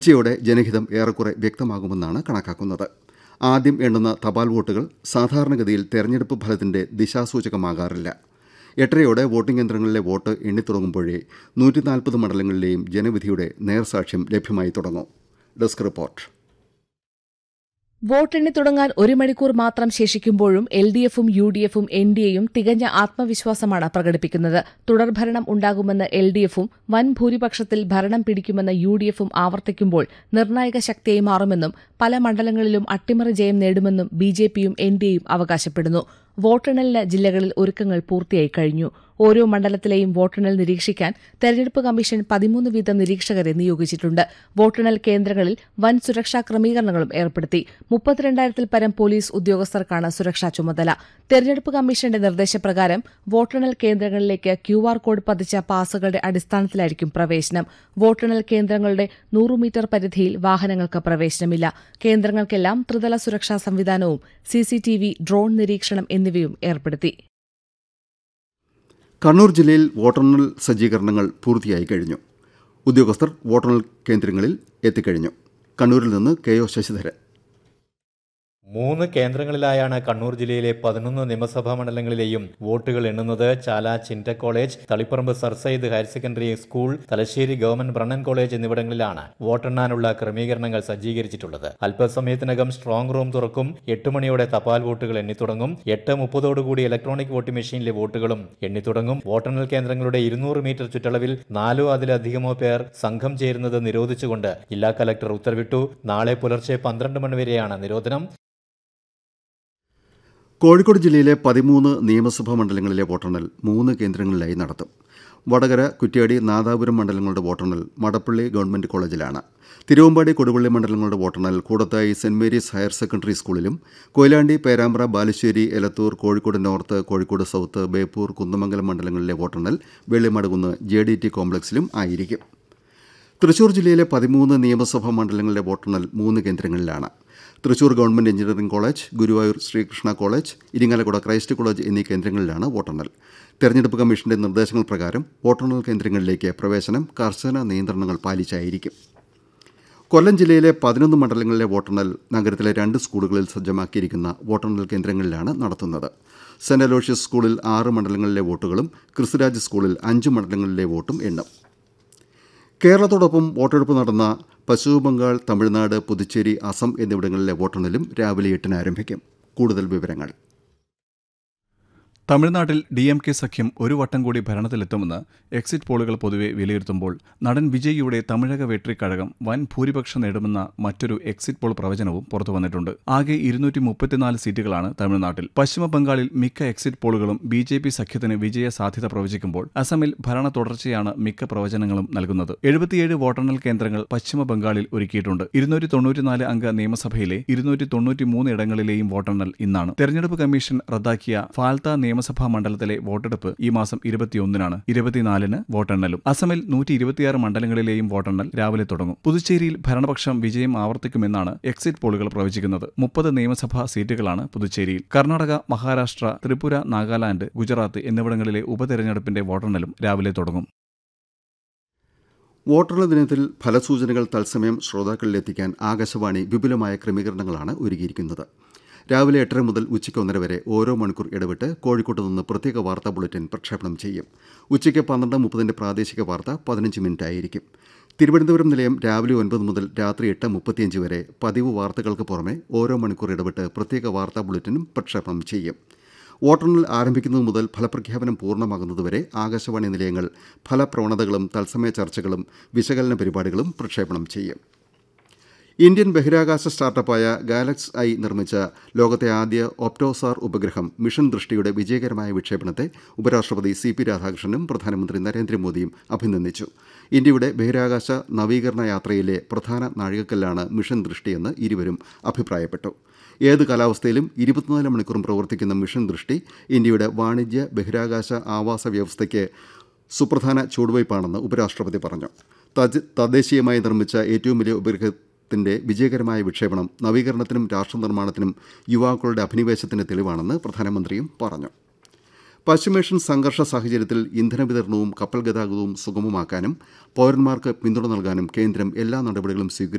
ഉച്ചയോടെ ജനഹിതം ഏറെക്കുറെ വ്യക്തമാകുമെന്നാണ് കണക്കാക്കുന്നത് ആദ്യം എണ്ണുന്ന തപാൽ വോട്ടുകൾ സാധാരണഗതിയിൽ തെരഞ്ഞെടുപ്പ് ഫലത്തിന്റെ ദിശാസൂചകമാകാറില്ല എട്ടരയോടെ വോട്ടിംഗ് യന്ത്രങ്ങളിലെ വോട്ട് എണ്ണിത്തുടങ്ങുമ്പോഴേ നൂറ്റി നാൽപ്പത് മണ്ഡലങ്ങളിലെയും ജനവിധിയുടെ നേർസാക്ഷ്യം ലഭ്യമായി തുടങ്ങും ഡെസ്ക് റിപ്പോർട്ട് വോട്ടെണ്ണി തുടങ്ങാൻ ഒരു മണിക്കൂർ മാത്രം ശേഷിക്കുമ്പോഴും എൽ ഡി എഫും യു ഡി എഫും എൻ ഡി എയും തികഞ്ഞ ആത്മവിശ്വാസമാണ് പ്രകടിപ്പിക്കുന്നത് തുടർഭരണം ഉണ്ടാകുമെന്ന് എൽ ഡി എഫും വൻ ഭൂരിപക്ഷത്തിൽ ഭരണം പിടിക്കുമെന്ന് യു ഡി എഫും ആവർത്തിക്കുമ്പോൾ നിർണായക ശക്തിയായി മാറുമെന്നും പല മണ്ഡലങ്ങളിലും അട്ടിമറി ജയം നേടുമെന്നും ബി ജെ പിയും എൻ ഡി എയും അവകാശപ്പെടുന്നു വോട്ടെണ്ണലിന് ജില്ലകളിൽ ഒരുക്കങ്ങൾ പൂർത്തിയായി കഴിഞ്ഞു ഓരോ മണ്ഡലത്തിലെയും വോട്ടെണ്ണൽ നിരീക്ഷിക്കാൻ തെരഞ്ഞെടുപ്പ് കമ്മീഷൻ പതിമൂന്ന് വീതം നിരീക്ഷകരെ നിയോഗിച്ചിട്ടുണ്ട് വോട്ടെണ്ണൽ കേന്ദ്രങ്ങളിൽ വൻ സുരക്ഷാ ക്രമീകരണങ്ങളും ഏർപ്പെടുത്തി മുപ്പത്തിരണ്ടായിരത്തിൽ പരം പോലീസ് ഉദ്യോഗസ്ഥർക്കാണ് സുരക്ഷാ ചുമതല തെരഞ്ഞെടുപ്പ് കമ്മീഷന്റെ നിർദ്ദേശപ്രകാരം വോട്ടെണ്ണൽ കേന്ദ്രങ്ങളിലേക്ക് ക്യു ആർ കോഡ് പതിച്ച പാസുകളുടെ അടിസ്ഥാനത്തിലായിരിക്കും പ്രവേശനം വോട്ടെണ്ണൽ കേന്ദ്രങ്ങളുടെ നൂറ് മീറ്റർ പരിധിയിൽ വാഹനങ്ങൾക്ക് പ്രവേശനമില്ല കേന്ദ്രങ്ങൾക്കെല്ലാം ത്രിതല സുരക്ഷാ സംവിധാനവും സിസിടിവി ഡ്രോൺ നിരീക്ഷണം എന്നിവയും ഏർപ്പെടുത്തി കണ്ണൂർ ജില്ലയിൽ വോട്ടെണ്ണൽ സജ്ജീകരണങ്ങൾ പൂർത്തിയായി കഴിഞ്ഞു ഉദ്യോഗസ്ഥർ വോട്ടെണ്ണൽ കേന്ദ്രങ്ങളിൽ എത്തിക്കഴിഞ്ഞു കണ്ണൂരിൽ നിന്ന് കെ ഒ ശശിധരൻ മൂന്ന് കേന്ദ്രങ്ങളിലായാണ് കണ്ണൂർ ജില്ലയിലെ പതിനൊന്ന് നിയമസഭാ മണ്ഡലങ്ങളിലെയും വോട്ടുകൾ എണ്ണുന്നത് ചാല ചിൻറ്റ college Taliparamba sir Syed higher secondary school Thalassery government Brennan college എന്നിവിടങ്ങളിലാണ് വോട്ടെണ്ണാനുള്ള ക്രമീകരണങ്ങൾ സജ്ജീകരിച്ചിട്ടുള്ളത് അല്പസമയത്തിനകം സ്ട്രോങ് റൂം തുറക്കും എട്ട് മണിയോടെ തപാൽ വോട്ടുകൾ എണ്ണിത്തുടങ്ങും എട്ട് മുപ്പതോടുകൂടി ഇലക്ട്രോണിക് വോട്ടിംഗ് മെഷീനിലെ വോട്ടുകളും എണ്ണിത്തുടങ്ങും വോട്ടെണ്ണൽ കേന്ദ്രങ്ങളുടെ ഇരുന്നൂറ് മീറ്റർ ചുറ്റളവിൽ നാലോ അതിലധികമോ പേർ സംഘം ചേരുന്നത് നിരോധിച്ചുകൊണ്ട് ജില്ലാ കലക്ടർ ഉത്തരവിട്ടു നാളെ പുലർച്ചെ പന്ത്രണ്ട് മണിവരെയാണ് നിരോധനം കോഴിക്കോട് ജില്ലയിലെ പതിമൂന്ന് നിയമസഭാ മണ്ഡലങ്ങളിലെ വോട്ടെണ്ണൽ മൂന്ന് കേന്ദ്രങ്ങളിലായി നടത്തും വടകര കുറ്റ്യാടി നാദാപുരം മണ്ഡലങ്ങളുടെ വോട്ടെണ്ണൽ മടപ്പള്ളി ഗവൺമെന്റ് കോളേജിലാണ് തിരുവമ്പാടി കൊടുവള്ളി മണ്ഡലങ്ങളുടെ വോട്ടെണ്ണൽ കൂടത്തായി സെന്റ് മേരീസ് ഹയർ സെക്കൻഡറി സ്കൂളിലും കൊയിലാണ്ടി പേരാമ്പ്ര ബാലുശ്ശേരി എലത്തൂർ കോഴിക്കോട് നോർത്ത് കോഴിക്കോട് സൌത്ത് ബേപ്പൂർ കുന്നമംഗലം മണ്ഡലങ്ങളിലെ വോട്ടെണ്ണൽ വെള്ളിമടകുന്ന് ജെ ഡി ടി കോംപ്ലക്സിലും ആയിരിക്കും തൃശൂർ ജില്ലയിലെ പതിമൂന്ന് നിയമസഭാ മണ്ഡലങ്ങളിലെ വോട്ടെണ്ണൽ മൂന്ന് കേന്ദ്രങ്ങളിലാണ് Thrissur government engineering college Guruvayur Sreekrishna college Irinjalakuda Christ college എന്നീ കേന്ദ്രങ്ങളിലാണ് വോട്ടെണ്ണൽ തെരഞ്ഞെടുപ്പ് കമ്മീഷന്റെ നിർദ്ദേശങ്ങൾ പ്രകാരം വോട്ടെണ്ണൽ കേന്ദ്രങ്ങളിലേക്ക് പ്രവേശനം കർശന നിയന്ത്രണങ്ങൾ പാലിച്ചായിരിക്കും കൊല്ലം ജില്ലയിലെ പതിനൊന്ന് മണ്ഡലങ്ങളിലെ വോട്ടെണ്ണൽ നഗരത്തിലെ രണ്ട് സ്കൂളുകളിൽ സജ്ജമാക്കിയിരിക്കുന്ന വോട്ടെണ്ണൽ കേന്ദ്രങ്ങളിലാണ് നടത്തുന്നത് സെന്റ് അലോഷ്യസ് സ്കൂളിൽ ആറ് മണ്ഡലങ്ങളിലെ വോട്ടുകളും ക്രിസ്തുരാജ് സ്കൂളിൽ അഞ്ച് മണ്ഡലങ്ങളിലെ വോട്ടും എണ്ണും കേരളത്തോടൊപ്പം വോട്ടെടുപ്പ് നടന്ന പശ്ചിമബംഗാൾ തമിഴ്നാട് പുതുച്ചേരി അസം എന്നിവിടങ്ങളിലെ വോട്ടെണ്ണലും രാവിലെ എട്ടിന് ആരംഭിക്കും കൂടുതൽ വിവരങ്ങൾ തമിഴ്നാട്ടിൽ ഡി എം കെ സഖ്യം ഒരു വട്ടം കൂടി ഭരണത്തിലെത്തുമെന്ന് എക്സിറ്റ് പോളുകൾ പൊതുവെ വിലയിരുത്തുമ്പോൾ നടൻ വിജയിയുടെ തമിഴക വെട്രിക്കഴകം വൻ ഭൂരിപക്ഷം നേടുമെന്ന മറ്റൊരു എക്സിറ്റ് പോൾ പ്രവചനവും പുറത്തുവന്നിട്ടുണ്ട് ആകെ ഇരുന്നൂറ്റി മുപ്പത്തിനാല് സീറ്റുകളാണ് തമിഴ്നാട്ടിൽ പശ്ചിമ ബംഗാളിൽ മിക്ക എക്സിറ്റ് പോളുകളും ബി ജെ പി സഖ്യത്തിന് വിജയ സാധ്യത പ്രവചിക്കുമ്പോൾ അസമിൽ ഭരണ തുടർച്ചയാണ് മിക്ക പ്രവചനങ്ങളും നൽകുന്നത് എഴുപത്തിയേഴ് വോട്ടെണ്ണൽ കേന്ദ്രങ്ങൾ പശ്ചിമ ബംഗാളിൽ ഒരുക്കിയിട്ടുണ്ട് ഇരുന്നൂറ്റി തൊണ്ണൂറ്റിനാല് അംഗ നിയമസഭയിലെ ഇരുന്നൂറ്റി തൊണ്ണൂറ്റിമൂന്ന് ഇടങ്ങളിലെയും വോട്ടെണ്ണൽ ഇന്നാണ് തെരഞ്ഞെടുപ്പ് കമ്മീഷൻ റദ്ദാക്കിയ ഫാൽത്ത നിയമസഭാ മണ്ഡലത്തിലെ വോട്ടെടുപ്പ് ഈ മാസം ഇരുപത്തിയൊന്നിനാണ് ഇരുപത്തിനാലിന് വോട്ടെണ്ണലും അസമിൽ നൂറ്റി ഇരുപത്തിയാറ് മണ്ഡലങ്ങളിലെയും വോട്ടെണ്ണൽ രാവിലെ തുടങ്ങും പുതുച്ചേരിയിൽ ഭരണപക്ഷം വിജയം ആവർത്തിക്കുമെന്നാണ് എക്സിറ്റ് പോളുകൾ പ്രവചിക്കുന്നത് മുപ്പത് നിയമസഭാ സീറ്റുകളാണ് പുതുച്ചേരിയിൽ കർണാടക മഹാരാഷ്ട്ര ത്രിപുര നാഗാലാന്റ് ഗുജറാത്ത് എന്നിവിടങ്ങളിലെ ഉപതെരഞ്ഞെടുപ്പിന്റെ വോട്ടെണ്ണലും രാവിലെ തുടങ്ങും വോട്ടെണ്ണൽ ദിനത്തിൽ ഫലസൂചനകൾ തത്സമയം ശ്രോതാക്കളിലെത്തിക്കാൻ ആകാശവാണി വിപുലമായ ക്രമീകരണങ്ങളാണ് ഒരുക്കിയിരിക്കുന്നത് രാവിലെ എട്ടര മുതൽ ഉച്ചയ്ക്ക് ഒന്നര വരെ ഓരോ മണിക്കൂർ ഇടവിട്ട് കോഴിക്കോട്ട് നിന്ന് പ്രത്യേക വാർത്താ ബുള്ളറ്റിൻ പ്രക്ഷേപണം ചെയ്യും ഉച്ചയ്ക്ക് പന്ത്രണ്ട് മുപ്പതിന്റെ പ്രാദേശിക വാർത്ത പതിനഞ്ച് മിനിറ്റ് ആയിരിക്കും തിരുവനന്തപുരം നിലയം രാവിലെ ഒൻപത് മുതൽ രാത്രി എട്ട് മുപ്പത്തിയഞ്ച് വരെ പതിവ് വാർത്തകൾക്ക് പുറമെ ഓരോ മണിക്കൂർ ഇടവിട്ട് പ്രത്യേക വാർത്താ ബുള്ളറ്റിനും പ്രക്ഷേപണം ചെയ്യും വോട്ടെണ്ണൽ ആരംഭിക്കുന്നത് മുതൽ ഫലപ്രഖ്യാപനം പൂർണ്ണമാകുന്നതുവരെ ആകാശവാണി നിലയങ്ങൾ ഫലപ്രവണതകളും തത്സമയ ചർച്ചകളും വിശകലന പരിപാടികളും പ്രക്ഷേപണം ചെയ്യും ഇന്ത്യൻ ബഹിരാകാശ സ്റ്റാർട്ടപ്പായ ഗാലക്സ് ഐ നിർമ്മിച്ച ലോകത്തെ ആദ്യ ഒപ്റ്റോസാർ ഉപഗ്രഹം മിഷൻ ദൃഷ്ടിയുടെ വിജയകരമായ വിക്ഷേപണത്തെ ഉപരാഷ്ട്രപതി സി പി രാധാകൃഷ്ണനും പ്രധാനമന്ത്രി നരേന്ദ്രമോദിയും അഭിനന്ദിച്ചു ഇന്ത്യയുടെ ബഹിരാകാശ നവീകരണ യാത്രയിലെ പ്രധാന നാഴികക്കല്ലാണ് മിഷൻ ദൃഷ്ടിയെന്ന് ഇരുവരും അഭിപ്രായപ്പെട്ടു ഏത് കാലാവസ്ഥയിലും ഇരുപത്തിനാല് മണിക്കൂറും പ്രവർത്തിക്കുന്ന മിഷൻ ദൃഷ്ടി ഇന്ത്യയുടെ വാണിജ്യ ബഹിരാകാശ ആവാസ വ്യവസ്ഥയ്ക്ക് സുപ്രധാന ചുവടുവയ്പ്പാണെന്ന് ഉപരാഷ്ട്രപതി പറഞ്ഞു തജ് തദ്ദേശീയമായി നിർമ്മിച്ച ഏറ്റവും വലിയ ഉപഗ്രഹത്തിന്റെ വിജയകരമായ വിക്ഷേപണം നവീകരണത്തിനും രാഷ്ട്രനിർമ്മാണത്തിനും യുവാക്കളുടെ അഭിനിവേശത്തിന് തെളിവാണെന്ന് പ്രധാനമന്ത്രിയും പറഞ്ഞു പശ്ചിമേഷ്യൻ സംഘർഷ സാഹചര്യത്തിൽ ഇന്ധന വിതരണവും കപ്പൽ ഗതാഗതവും സുഗമമാക്കാനും പൌരന്മാർക്ക് പിന്തുണ നൽകാനും കേന്ദ്രം എല്ലാ നടപടികളും സ്വീകരിച്ചു